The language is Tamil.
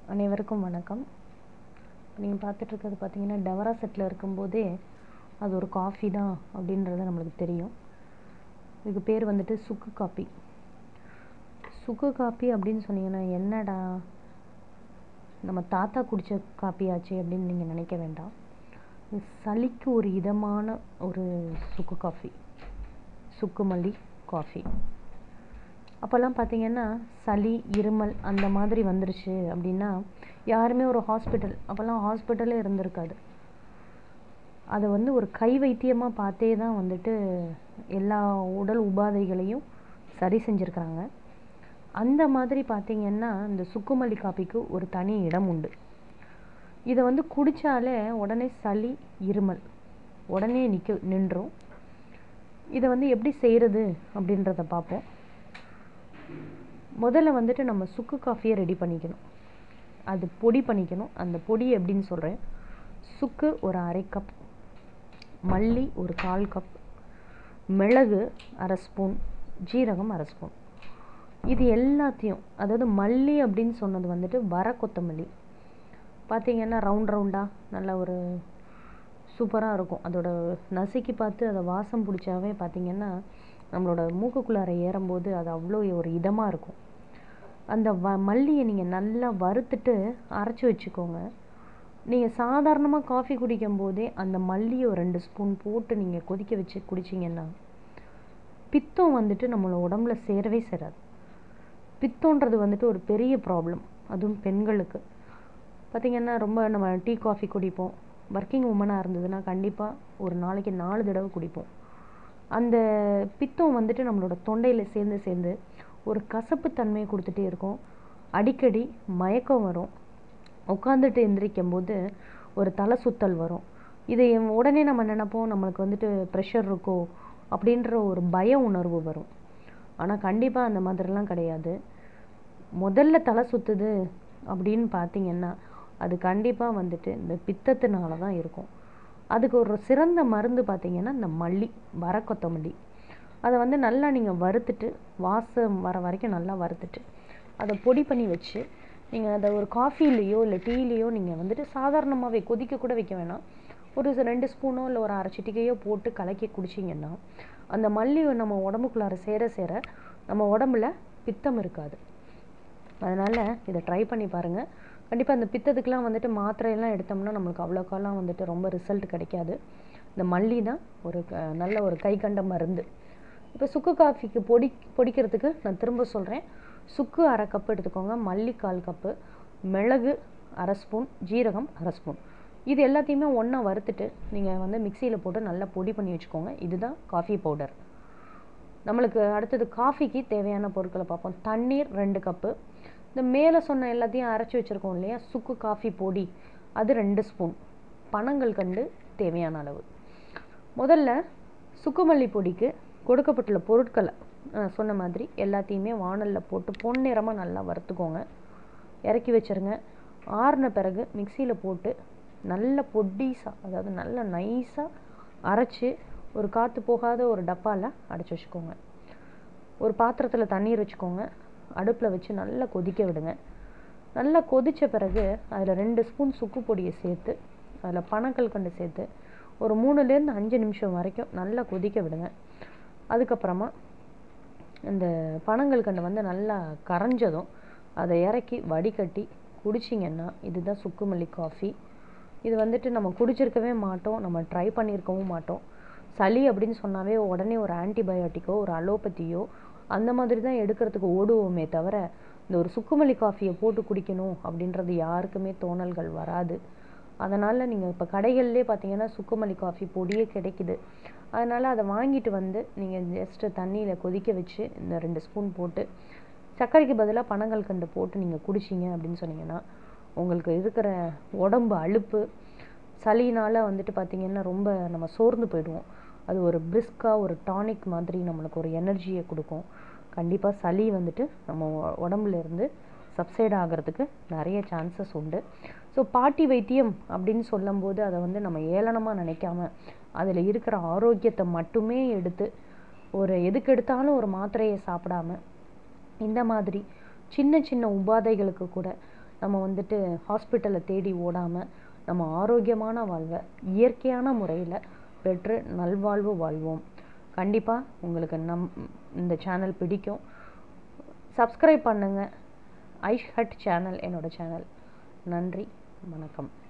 அனைவருக்கும் வணக்கம் நீங்கள் பார்த்துட்ருக்கிறது பார்த்தீங்கன்னா டவரா செட்டில் இருக்கும்போதே அது ஒரு காஃபி தான் அப்படின்றது நம்மளுக்கு தெரியும் இதுக்கு பேர் வந்துட்டு சுக்கு காப்பி சுக்கு காப்பி அப்படின்னு சொன்னீங்கன்னா என்னடா நம்ம தாத்தா குடித்த காப்பி ஆச்சு அப்படின்னு நீங்கள் நினைக்க வேண்டாம் இது சளிக்கு ஒரு இதமான ஒரு சுக்கு காஃபி சுக்கு மல்லி காஃபி அப்போல்லாம் பார்த்தீங்கன்னா சளி இருமல் அந்த மாதிரி வந்துருச்சு அப்படின்னா யாருமே ஒரு ஹாஸ்பிட்டல் அப்போல்லாம் ஹாஸ்பிட்டலே இருந்திருக்காது அதை வந்து ஒரு கை வைத்தியமாக பார்த்தே தான் வந்துட்டு எல்லா உடல் உபாதைகளையும் சரி செஞ்சுருக்கிறாங்க அந்த மாதிரி பார்த்தீங்கன்னா இந்த சுக்குமல்லி காப்பிக்கு ஒரு தனி இடம் உண்டு இதை வந்து குடித்தாலே உடனே சளி இருமல் உடனே நிற்க நின்றும் இதை வந்து எப்படி செய்கிறது அப்படின்றத பார்ப்போம் முதல்ல வந்துட்டு நம்ம சுக்கு காஃபியை ரெடி பண்ணிக்கணும் அது பொடி பண்ணிக்கணும் அந்த பொடி எப்படின்னு சொல்கிறேன் சுக்கு ஒரு அரை கப் மல்லி ஒரு கால் கப் மிளகு அரை ஸ்பூன் ஜீரகம் அரை ஸ்பூன் இது எல்லாத்தையும் அதாவது மல்லி அப்படின்னு சொன்னது வந்துட்டு வர கொத்தமல்லி பார்த்தீங்கன்னா ரவுண்ட் ரவுண்டாக நல்ல ஒரு சூப்பராக இருக்கும் அதோட நசுக்கி பார்த்து அதை வாசம் பிடிச்சாவே பார்த்தீங்கன்னா நம்மளோட மூக்குக்குள்ளார ஏறும்போது அது அவ்வளோ ஒரு இதமாக இருக்கும் அந்த வ மல்லியை நீங்கள் நல்லா வறுத்துட்டு அரைச்சி வச்சுக்கோங்க நீங்கள் சாதாரணமாக காஃபி குடிக்கும் போதே அந்த மல்லியை ஒரு ரெண்டு ஸ்பூன் போட்டு நீங்கள் கொதிக்க வச்சு குடிச்சிங்கன்னா பித்தம் வந்துட்டு நம்மளோட உடம்புல சேரவே சேராது பித்தம்ன்றது வந்துட்டு ஒரு பெரிய ப்ராப்ளம் அதுவும் பெண்களுக்கு பார்த்திங்கன்னா ரொம்ப நம்ம டீ காஃபி குடிப்போம் ஒர்க்கிங் உமனாக இருந்ததுன்னா கண்டிப்பாக ஒரு நாளைக்கு நாலு தடவை குடிப்போம் அந்த பித்தம் வந்துட்டு நம்மளோட தொண்டையில் சேர்ந்து சேர்ந்து ஒரு கசப்பு தன்மையை கொடுத்துட்டே இருக்கும் அடிக்கடி மயக்கம் வரும் உட்காந்துட்டு எந்திரிக்கும் போது ஒரு தலை சுத்தல் வரும் இதை உடனே நம்ம நினைப்போம் நம்மளுக்கு வந்துட்டு ப்ரெஷர் இருக்கோ அப்படின்ற ஒரு பய உணர்வு வரும் ஆனால் கண்டிப்பாக அந்த மாதிரிலாம் கிடையாது முதல்ல தலை சுற்றுது அப்படின்னு பார்த்தீங்கன்னா அது கண்டிப்பாக வந்துட்டு இந்த பித்தத்தினால தான் இருக்கும் அதுக்கு ஒரு சிறந்த மருந்து பார்த்தீங்கன்னா இந்த மல்லி வர கொத்தமல்லி அதை வந்து நல்லா நீங்கள் வறுத்துட்டு வாசம் வர வரைக்கும் நல்லா வறுத்துட்டு அதை பொடி பண்ணி வச்சு நீங்கள் அதை ஒரு காஃபிலேயோ இல்லை டீலேயோ நீங்கள் வந்துட்டு சாதாரணமாகவே கொதிக்க கூட வைக்க வேணாம் ஒரு ரெண்டு ஸ்பூனோ இல்லை ஒரு அரை சிட்டிக்கையோ போட்டு கலக்கி குடிச்சிங்கன்னா அந்த மல்லி நம்ம உடம்புக்குள்ளார சேர சேர நம்ம உடம்புல பித்தம் இருக்காது அதனால் இதை ட்ரை பண்ணி பாருங்கள் கண்டிப்பாக அந்த பித்தத்துக்கெலாம் வந்துட்டு மாத்திரையெல்லாம் எடுத்தோம்னா நம்மளுக்கு அவ்வளோக்காலாம் வந்துட்டு ரொம்ப ரிசல்ட் கிடைக்காது இந்த மல்லி தான் ஒரு நல்ல ஒரு கை கண்ட மருந்து இப்போ சுக்கு காஃபிக்கு பொடி பொடிக்கிறதுக்கு நான் திரும்ப சொல்கிறேன் சுக்கு அரை கப்பு எடுத்துக்கோங்க மல்லி கால் கப்பு மிளகு அரை ஸ்பூன் ஜீரகம் அரை ஸ்பூன் இது எல்லாத்தையுமே ஒன்றா வறுத்துட்டு நீங்கள் வந்து மிக்சியில் போட்டு நல்லா பொடி பண்ணி வச்சுக்கோங்க இதுதான் காஃபி பவுடர் நம்மளுக்கு அடுத்தது காஃபிக்கு தேவையான பொருட்களை பார்ப்போம் தண்ணீர் ரெண்டு கப்பு இந்த மேலே சொன்ன எல்லாத்தையும் அரைச்சி வச்சுருக்கோம் இல்லையா சுக்கு காஃபி பொடி அது ரெண்டு ஸ்பூன் பனங்கள் கண்டு தேவையான அளவு முதல்ல சுக்குமல்லி பொடிக்கு கொடுக்கப்பட்டுள்ள பொருட்களை சொன்ன மாதிரி எல்லாத்தையுமே வானலில் போட்டு பொன்னிறமாக நல்லா வறுத்துக்கோங்க இறக்கி வச்சுருங்க ஆறின பிறகு மிக்சியில் போட்டு நல்ல பொடிசாக அதாவது நல்ல நைஸாக அரைச்சி ஒரு காற்று போகாத ஒரு டப்பாவில் அடைச்சி வச்சுக்கோங்க ஒரு பாத்திரத்தில் தண்ணீர் வச்சுக்கோங்க அடுப்பில் வச்சு நல்லா கொதிக்க விடுங்க நல்லா கொதித்த பிறகு அதில் ரெண்டு ஸ்பூன் சுக்கு பொடியை சேர்த்து அதில் பனக்கல் கண்டு சேர்த்து ஒரு மூணுலேருந்து அஞ்சு நிமிஷம் வரைக்கும் நல்லா கொதிக்க விடுங்க அதுக்கப்புறமா இந்த பனங்கள் கண்டு வந்து நல்லா கரைஞ்சதும் அதை இறக்கி வடிகட்டி குடிச்சிங்கன்னா இதுதான் சுக்குமல்லி காஃபி இது வந்துட்டு நம்ம குடிச்சிருக்கவே மாட்டோம் நம்ம ட்ரை பண்ணியிருக்கவும் மாட்டோம் சளி அப்படின்னு சொன்னாவே உடனே ஒரு ஆன்டிபயோட்டிக்கோ ஒரு அலோபதியோ அந்த மாதிரி தான் எடுக்கிறதுக்கு ஓடுவோமே தவிர இந்த ஒரு சுக்குமல்லி காஃபியை போட்டு குடிக்கணும் அப்படின்றது யாருக்குமே தோணல்கள் வராது அதனால் நீங்கள் இப்போ கடைகள்லே பார்த்தீங்கன்னா சுக்குமல்லி காஃபி பொடியே கிடைக்குது அதனால் அதை வாங்கிட்டு வந்து நீங்கள் ஜஸ்ட்டு தண்ணியில் கொதிக்க வச்சு இந்த ரெண்டு ஸ்பூன் போட்டு சர்க்கரைக்கு பதிலாக பனங்கள் கண்டு போட்டு நீங்கள் குடிச்சிங்க அப்படின்னு சொன்னீங்கன்னா உங்களுக்கு இருக்கிற உடம்பு அலுப்பு சளினால் வந்துட்டு பார்த்திங்கன்னா ரொம்ப நம்ம சோர்ந்து போயிடுவோம் அது ஒரு பிரிஸ்காக ஒரு டானிக் மாதிரி நம்மளுக்கு ஒரு எனர்ஜியை கொடுக்கும் கண்டிப்பாக சளி வந்துட்டு நம்ம உடம்புல இருந்து சப்சைட் ஆகிறதுக்கு நிறைய சான்சஸ் உண்டு ஸோ பாட்டி வைத்தியம் அப்படின்னு சொல்லும்போது அதை வந்து நம்ம ஏளனமாக நினைக்காம அதில் இருக்கிற ஆரோக்கியத்தை மட்டுமே எடுத்து ஒரு எதுக்கு எடுத்தாலும் ஒரு மாத்திரையை சாப்பிடாம இந்த மாதிரி சின்ன சின்ன உபாதைகளுக்கு கூட நம்ம வந்துட்டு ஹாஸ்பிட்டலை தேடி ஓடாமல் நம்ம ஆரோக்கியமான வாழ்வை இயற்கையான முறையில் பெற்று நல்வாழ்வு வாழ்வோம் கண்டிப்பாக உங்களுக்கு நம் இந்த சேனல் பிடிக்கும் சப்ஸ்கிரைப் பண்ணுங்கள் ஐஷ் ஹட் சேனல் என்னோட சேனல் நன்றி வணக்கம்